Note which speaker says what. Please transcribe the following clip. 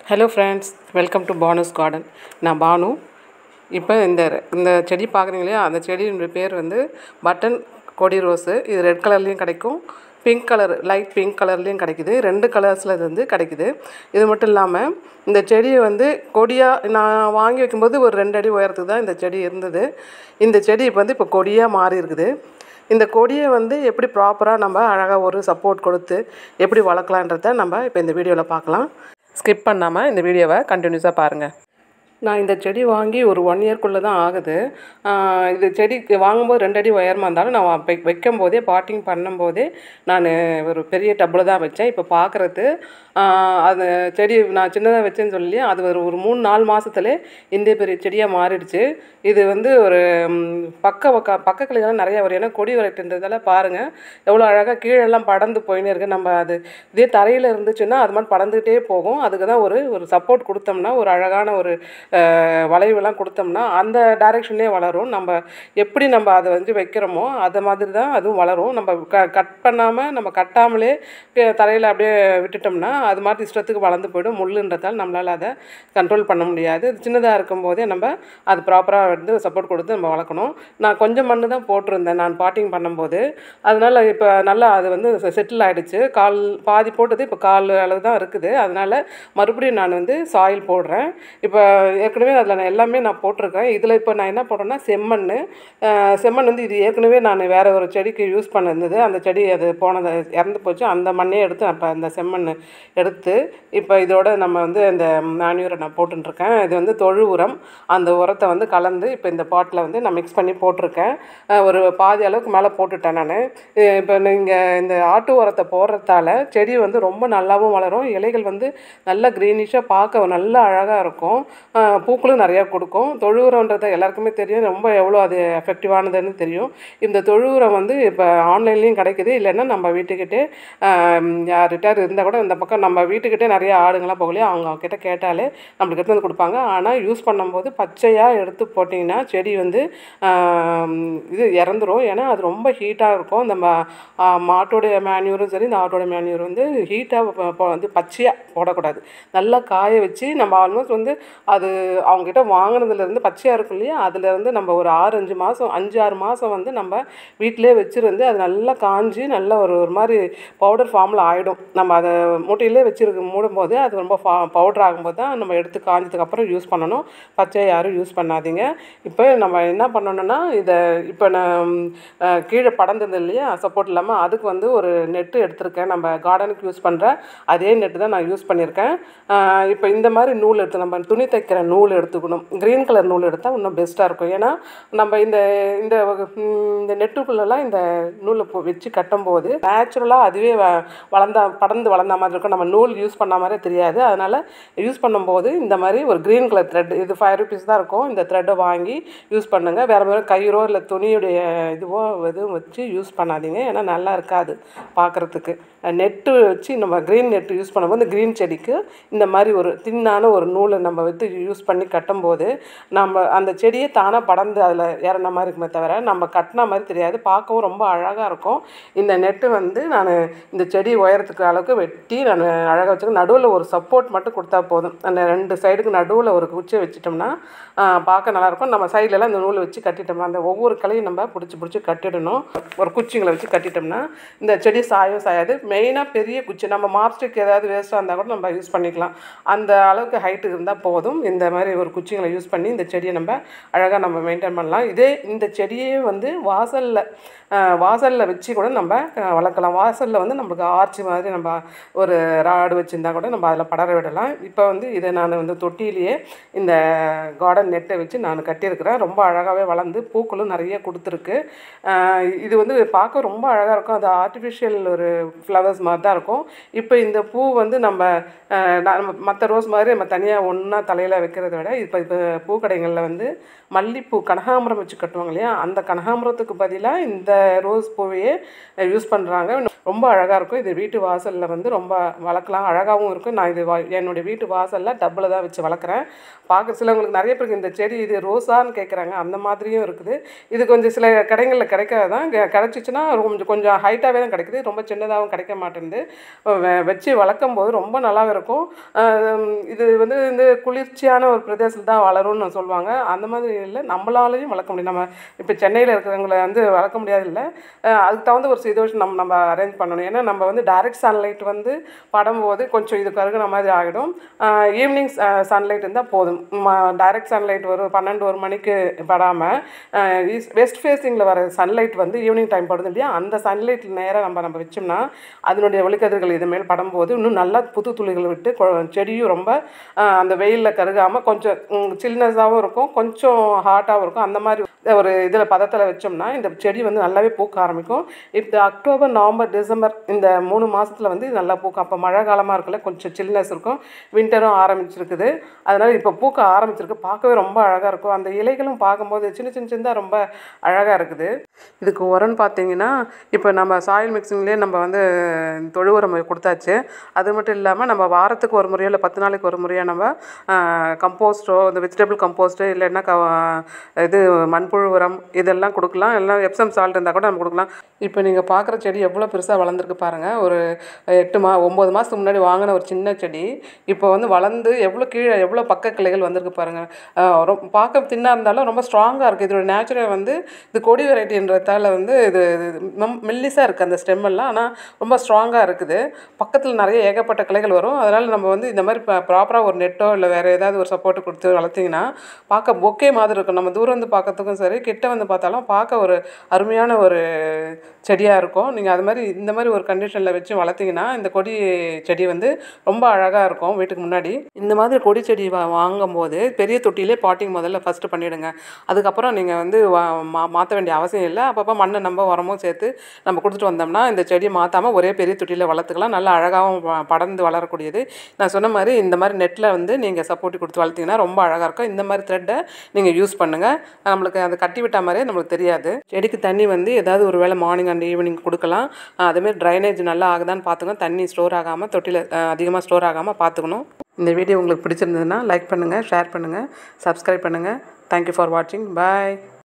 Speaker 1: hello friends welcome to Banu's garden நான் பானு இப்போ இந்த இந்த செடி பார்க்குறீங்க இல்லையா அந்த செடியினுடைய பேர் வந்து பட்டன் கொடி ரோஸு இது ரெட் கலர்லேயும் கிடைக்கும் பிங்க் கலர் லைட் பிங்க் கலர்லேயும் கிடைக்குது ரெண்டு கலர்ஸில் இது வந்து கிடைக்குது இது மட்டும் இல்லாமல் இந்த செடியை வந்து கொடியாக நான் வாங்கி வைக்கும்போது ஒரு ரெண்டு அடி உயரத்துக்கு தான் இந்த செடி இருந்தது இந்த செடி இப்போ வந்து இப்போ கொடியாக மாறி இருக்குது இந்த கொடியை வந்து எப்படி ப்ராப்பராக நம்ம அழகாக ஒரு சப்போர்ட் கொடுத்து எப்படி வளர்க்கலான்றத நம்ம இப்போ இந்த வீடியோவில் பார்க்கலாம் ஸ்கிப் பண்ணாமல் இந்த வீடியோவை கண்டினியூஸாக பாருங்கள் நான் இந்த செடி வாங்கி ஒரு ஒன் இயர்க்குள்ளே தான் ஆகுது ஆஹ் இது செடி வாங்கும்போது ரெண்டு அடி உயரமாக இருந்தாலும் நான் வை வைக்கும் போதே பாட்டிங் பண்ணும்போதே நான் ஒரு பெரிய டப்பில் தான் வச்சேன் இப்போ பார்க்குறது அது செடி நான் சின்னதாக வச்சேன்னு சொல்லி அது ஒரு ஒரு மூணு நாலு மாதத்துலே இந்த பெரிய செடியாக மாறிடுச்சு இது வந்து ஒரு ம், பக்க பக்க பக்க கிளைகள்லாம் நிறைய வரும் ஏன்னா கொடி வரைட்டுன்றதால பாருங்கள் எவ்வளோ அழகாக கீழெல்லாம் படர்ந்து போயினே இருக்குது நம்ம அது இதே தரையில் இருந்துச்சுன்னா அது மாதிரி படர்ந்துகிட்டே போகும் அதுக்கு தான் ஒரு ஒரு சப்போர்ட் கொடுத்தோம்னா ஒரு அழகான ஒரு அஹ், வளைவுலாம் கொடுத்தோம்னா அந்த டைரெக்ஷன்லேயே வளரும் நம்ம எப்படி நம்ம அதை வந்து வைக்கிறோமோ அது மாதிரி தான் அதுவும் வளரும் நம்ம க கட் பண்ணாமல் நம்ம கட்டாமலே தரையில் அப்படியே விட்டுட்டோம்னா அது மாதிரி இஷ்டத்துக்கு வளர்ந்து போயிடும் முள்ளுன்றதால் நம்மளால் அதை கண்ட்ரோல் பண்ண முடியாது சின்னதாக இருக்கும்போதே நம்ம அது ப்ராப்பராக வந்து சப்போர்ட் கொடுத்து நம்ம வளர்க்கணும் நான் கொஞ்சம் மண்ணு தான் போட்டிருந்தேன் நான் பாட்டிங் பண்ணும்போது அதனால் இப்போ நல்லா அது வந்து செட்டில் ஆகிடுச்சு கால் பாதி போட்டது இப்போ கால் அளவு தான் இருக்குது அதனால் மறுபடியும் நான் வந்து சாயில் போடுறேன் இப்போ ஏற்கனவே அதில் நான் எல்லாமே நான் போட்டிருக்கேன் இதில் இப்போ நான் என்ன போடுறேன்னா செம்மண் அஹ் செம்மண் வந்து இது ஏற்கனவே நான் வேறு ஒரு செடிக்கு யூஸ் பண்ணிருந்தது அந்த செடி அது போனது இறந்து போச்சு அந்த மண்ணே எடுத்து அப்போ அந்த செம்மண் எடுத்து இப்போ இதோட நம்ம வந்து இந்த மேன்யூரை நான் போட்டுருக்கேன் இது வந்து தொழு உரம் அந்த உரத்தை வந்து கலந்து இப்போ இந்த பாட்டில் வந்து நான் மிக்ஸ் பண்ணி போட்டிருக்கேன் அஹ் ஒரு பாதி அளவுக்கு மேலே போட்டுட்டேன் நான் இப்போ நீங்கள் இந்த ஆட்டு உரத்தை போடுறதால செடி வந்து ரொம்ப நல்லாவும் வளரும் இலைகள் வந்து நல்லா க்ரீனிஷாக பார்க்க நல்லா அழகாக இருக்கும் அஹ் பூக்களும் நிறையா கொடுக்கும் தொழு உரம்ன்றது எல்லாருக்குமே தெரியும் ரொம்ப எவ்வளோ அது எஃபெக்டிவானதுன்னு தெரியும் இந்த தொழு உரம் வந்து இப்போ ஆன்லைன்லேயும் கிடைக்குது இல்லைன்னா நம்ம வீட்டுக்கிட்டே யார்கிட்ட இருந்தால் கூட இந்த பக்கம் நம்ம வீட்டுக்கிட்டே நிறைய ஆடுங்கள்லாம் போகலையே அவங்க கிட்ட கேட்டாலே நம்மளுக்கு எடுத்து வந்து கொடுப்பாங்க ஆனால் யூஸ் பண்ணும்போது பச்சையாக எடுத்து போட்டிங்கன்னா செடி வந்து ஆம், இது இறந்துரும் ஏன்னா அது ரொம்ப ஹீட்டாக இருக்கும் இந்த ம- ஆ, மாட்டோடைய மேன்யூரும் சரி இந்த ஆட்டோட மேன்யூர் வந்து ஹீட்டாக வந்து பச்சையாக போடக்கூடாது நல்லா காய வச்சு நம்ம ஆல்மோஸ்ட் வந்து அது அவங்ககிட்ட வாங்கினதுலேருந்து பச்சையாக இருக்கும் இல்லையா அதுலேருந்து நம்ம ஒரு ஆறு அஞ்சு மாதம் அஞ்சு ஆறு மாதம் வந்து நம்ம வீட்டிலே வச்சுருந்து அது நல்லா காஞ்சி நல்லா ஒரு ஒரு மாதிரி பவுடர் ஃபார்மில் ஆகிடும் நம்ம அதை மூட்டையிலே வச்சிருக்க மூடும்போது அது ரொம்ப ஃபா பவுடர் ஆகும்போது தான் நம்ம எடுத்து காஞ்சதுக்கப்புறம் யூஸ் பண்ணணும் பச்சை யாரும் யூஸ் பண்ணாதீங்க இப்போ நம்ம என்ன பண்ணணும்னா இதை இப்போ நான் அஹ், கீழே படர்ந்தது இல்லையா சப்போர்ட் இல்லாமல் அதுக்கு வந்து ஒரு நெட்டு எடுத்திருக்கேன் நம்ம கார்டனுக்கு யூஸ் பண்ணுற அதே நெட்டு தான் நான் யூஸ் பண்ணியிருக்கேன் அஹ், இப்போ இந்த மாதிரி நூல் எடுத்து நம்ம துணி தைக்கிற நூல் எடுத்துக்கணும் க்ரீன் கலர் நூல் எடுத்தால் இன்னும் பெஸ்ட்டாக இருக்கும் ஏன்னா நம்ம இந்த இந்த வகை- ம், இந்த நெட்டுக்குள்ளெல்லாம் இந்த நூலை போ வச்சு கட்டும்போது நேச்சுரலாக அதுவே வ- வளர்ந்தா படர்ந்து வளர்ந்த மாதிரி இருக்கும் நம்ம நூல் யூஸ் பண்ண மாதிரியே தெரியாது அதனால் யூஸ் பண்ணும்போது இந்த மாதிரி ஒரு க்ரீன் கலர் த்ரெட் இது ஃபைவ் ருபீஸ் தான் இருக்கும் இந்த த்ரெட்டை வாங்கி யூஸ் பண்ணுங்கள் வேறு வேறு கயிறோ இல்லை துணியுடைய இதுவோ எதுவும் வச்சு யூஸ் பண்ணாதீங்க ஏன்னா நல்லா இருக்காது பார்க்குறதுக்கு நெட்டு வச்சு நம்ம க்ரீன் நெட்டு யூஸ் பண்ணும்போது இந்த க்ரீன் செடிக்கு இந்த மாதிரி ஒரு தின்னான ஒரு நூலை நம்ம வந்து யூஸ் பண்ணி கட்டும்போது நம்ம அந்த செடியே தானாக படர்ந்து அதில் இறந்த மாதிரி இருக்குமே தவிர நம்ம கட்டின மாதிரி தெரியாது பார்க்கவும் ரொம்ப அழகாக இருக்கும் இந்த நெட்டு வந்து நான் இந்த செடி உயரத்துக்கு அளவுக்கு வெட்டி நான் அழகாக வச்சுருக்கேன் நடுவில் ஒரு சப்போர்ட் மட்டும் கொடுத்தா போதும் அந்த ரெண்டு சைடுக்கு நடுவில் ஒரு குச்சியை வச்சுட்டோம்னா ஆஹ், பார்க்க நல்லாயிருக்கும் நம்ம சைட்லலாம் இந்த நூலை வச்சு கட்டிட்டோம்னா அந்த ஒவ்வொரு கலையும் நம்ம பிடிச்சி பிடிச்சி கட்டிடணும் ஒரு குச்சிங்களை வச்சு கட்டிட்டோம்னா இந்த செடி சாயும் சாயாது மெயினாக பெரிய குச்சி நம்ம மாப்ஸ்டிக் ஏதாவது வேஸ்ட்டாக இருந்தால் கூட நம்ம யூஸ் பண்ணிக்கலாம் அந்த அளவுக்கு ஹைட்டு இருந்தால் போதும் இந்த மாதிரி ஒரு குச்சிங்களை யூஸ் பண்ணி இந்த செடியை நம்ம அழகாக நம்ம மெயின்டைன் பண்ணலாம் இதே இந்த செடியே வந்து வாசலில் வாசலில் வச்சு கூட நம்ம அஹ், வளர்க்கலாம் வாசலில் வந்து நம்மளுக்கு ஆர்ச்சி மாதிரி நம்ம ஒரு ராடு வச்சுருந்தா கூட நம்ம அதில் படர விடலாம் இப்போ வந்து இதை நான் வந்து தொட்டியிலேயே இந்த கார்டன் நெட்டை வச்சு நான் கட்டியிருக்கிறேன் ரொம்ப அழகாகவே வளர்ந்து பூக்களும் நிறைய கொடுத்துருக்கு அஹ், இது வந்து பார்க்க ரொம்ப அழகாக இருக்கும் அது ஆர்டிஃபிஷியல் ஒரு ஃப்ளவர்ஸ் மாதிரி தான் இருக்கும் இப்போ இந்த பூ வந்து நம்ம அஹ், நான் நம்ம மற்ற ரோஸ் மாதிரி நம்ம தனியாக ஒன்றா தலையில் வைக்கிறத விட இப்போ இப்போ பூக்கடைகளில் வந்து மல்லிப்பூ கனகாம்பரம் வச்சு கட்டுவாங்க இல்லையா அந்த கனகாம்பரத்துக்கு பதிலாக இந்த ரோஸ் பூவையே யூஸ் பண்ணுறாங்க ரொம்ப அழகாக இருக்கும் இது வீட்டு வாசலில் வந்து ரொம்ப வளர்க்கலாம் அழகாகவும் இருக்கும் நான் இது வா- என்னுடைய வீட்டு வாசலில் டப்பில் தான் வச்சு வளர்க்குறேன் பார்க்க சிலவங்களுக்கு நிறைய பேருக்கு இந்த செடி இது ரோஸான்னு கேட்குறாங்க அந்த மாதிரியும் இருக்குது இது கொஞ்சம் சில கடைகளில் கிடைக்காது தான் கிடச்சிச்சின்னா கொஞ்சம் கொஞ்சம் ஹைட்டாகவே தான் கிடைக்குது ரொம்ப சின்னதாகவும் கிடைக்க கிடைக்க மாட்டேங்குது வெ- வச்சு வளர்க்கும் போது ரொம்ப நல்லா இருக்கும் அஹ் இது வந்து இந்த குளிர்ச்சியான ஒரு பிரதேசத்தில் தான் வளரும்னு சொல்லுவாங்க அந்த மாதிரி இல்லை நம்மளாலையும் வளர்க்க முடியும் நம்ம இப்போ சென்னையில் இருக்கிறவங்கள வந்து வளர்க்க முடியாது இல்லை அஹ் அதுக்கு தகுந்த ஒரு சிச்சுவேஷன் நம்ம நம்ம அரேஞ்ச் பண்ணணும் ஏன்னா நம்ம வந்து டைரக்ட் சன்லைட் வந்து படும்போது கொஞ்சம் இது கருகுன மாதிரி ஆகிடும் ஈவினிங் சன்லைட் இருந்தால் போதும் டைரக்ட் சன்லைட் ஒரு பன்னெண்டு ஒரு மணிக்கு படாமல் வெஸ்ட் ஃபேஸிங்கில் வர சன்லைட் வந்து ஈவினிங் டைம் படுது இல்லையா அந்த சன்லைட் நேராக நம்ம நம்ம வச்சோம்னா அதனுடைய ஒளிக்கதிர்கள் இது மேல் படும்போது இன்னும் நல்லா புது துளிகள் விட்டு கொ- செடியும் ரொம்ப ஆஹ், அந்த வெயிலில் கருகாமல் கொஞ்சம் சில்னஸாகவும் இருக்கும் கொஞ்சம் ஹாட்டாகவும் இருக்கும் அந்த மாதிரி ஒரு இதில் பதத்தில் வச்சோம்னா இந்த செடி வந்து நல்லாவே பூக்க ஆரம்பிக்கும் இப்போ அக்டோபர் நவம்பர் டிசம்பர் இந்த மூணு மாதத்தில் வந்து இது நல்லா பூக்கும் அப்போ மழை காலமாக இருக்குல்ல கொஞ்சம் சில்னஸ் இருக்கும் வின்டரும் ஆரம்பிச்சிருக்குது அதனால் இப்போ பூக்க ஆரம்பிச்சிருக்கு பார்க்கவே ரொம்ப அழகாக இருக்கும் அந்த இலைகளும் பார்க்கும்போது சின்ன சின்ன சின்னதாக ரொம்ப அழகாக இருக்குது இதுக்கு உரம்னு பார்த்தீங்கன்னா இப்போ நம்ம சாயில் மிக்சிங்லேயே நம்ம வந்து தொழு உரம் கொடுத்தாச்சு அது மட்டும் இல்லாமல் நம்ம வாரத்துக்கு ஒரு முறையோ இல்லை பத்து நாளைக்கு ஒரு முறையோ நம்ம கம்போஸ்ட்டோ இந்த வெஜிடபிள் கம்போஸ்ட்டு இல்லைன்னா க இது மண்புழு உரம் இதெல்லாம் கொடுக்கலாம் எல்லாம் எப்சம் சால்ட் இருந்தால் கூட நம்ம கொடுக்கலாம் இப்போ நீங்கள் பார்க்குற செடி எவ்வளோ பெருசாக வளர்ந்துருக்கு பாருங்கள் ஒரு எட்டு மா ஒம்பது மாதத்துக்கு முன்னாடி வாங்கின ஒரு சின்ன செடி இப்போ வந்து வளர்ந்து எவ்வளோ கீழே எவ்வளோ பக்க கிளைகள் வந்திருக்கு பாருங்கள் ரொம்ப பார்க்க தின்னாக இருந்தாலும் ரொம்ப ஸ்ட்ராங்காக இருக்குது இதோட நேச்சுரல் வந்து இது கொடி வெரைட்டின்றதால வந்து இது மெல்லிஸாக இருக்குது அந்த ஸ்டெம் எல்லாம் ஆனால் ரொம்ப ஸ்ட்ராங்காக இருக்குது பக்கத்தில் நிறைய ஏகப்பட்ட கிளைகள் வரும் அதனால் நம்ம வந்து இந்த மாதிரி ப்ராப்பராக ஒரு நெட்டோ இல்லை வேறு ஏதாவது ஒரு சப்போர்ட் கொடுத்து வளர்த்திங்கன்னா பார்க்க பொக்கே மாதிரி இருக்கும் நம்ம தூரம் வந்து பார்க்கறதுக்கும் சரி கிட்ட வந்து பார்த்தாலும் பார்க்க ஒரு அருமையான ஒரு செடியாக இருக்கும் நீங்கள் அது மாதிரி இந்த மாதிரி ஒரு கண்டிஷனில் வச்சு வளர்த்திங்கன்னா இந்த கொடி செடி வந்து ரொம்ப அழகாக இருக்கும் வீட்டுக்கு முன்னாடி இந்த மாதிரி கொடி செடி வா வாங்கும்போது பெரிய தொட்டியிலே பாட்டிங் முதல்ல ஃபஸ்ட்டு பண்ணிவிடுங்க அதுக்கப்புறம் நீங்கள் வந்து வா மா மாற்ற வேண்டிய அவசியம் இல்லை அப்பப்போ மண்ணை நம்ம உரமும் சேர்த்து நம்ம கொடுத்துட்டு வந்தோம்னா இந்த செடியை மாற்றாமல் ஒரே பெரிய தொட்டியில் வளர்த்துக்கலாம் நல்லா அழகாகவும் ப- படர்ந்து வளரக்கூடியது நான் சொன்ன மாதிரி இந்த மாதிரி நெட்டில் வந்து நீங்கள் சப்போர்ட் கொடுத்து வளர்த்தீங்கன்னா ரொம்ப அழகாக இருக்கும் இந்த மாதிரி த்ரெட்டை நீங்கள் யூஸ் பண்ணுங்கள் நம்மளுக்கு அது கட்டி விட்ட மாதிரியே நம்மளுக்கு தெரியாது செடிக்கு தண்ணி வந்து ஏதாவது ஒரு வேளை மார்னிங் அண்ட் ஈவினிங் கொடுக்கலாம் அஹ் அதேமாதிரி ட்ரைனேஜ் நல்லா ஆகுதான்னு பார்த்துக்கணும் தண்ணி ஸ்டோர் ஆகாமல் தொட்டியில் அதிகமாக ஸ்டோர் ஆகாமல் பார்த்துக்கணும் இந்த வீடியோ உங்களுக்கு பிடிச்சிருந்ததுன்னா லைக் பண்ணுங்கள் ஷேர் பண்ணுங்கள் சப்ஸ்கிரைப் பண்ணுங்கள் தேங்க்யூ ஃபார் வாட்சிங் பாய்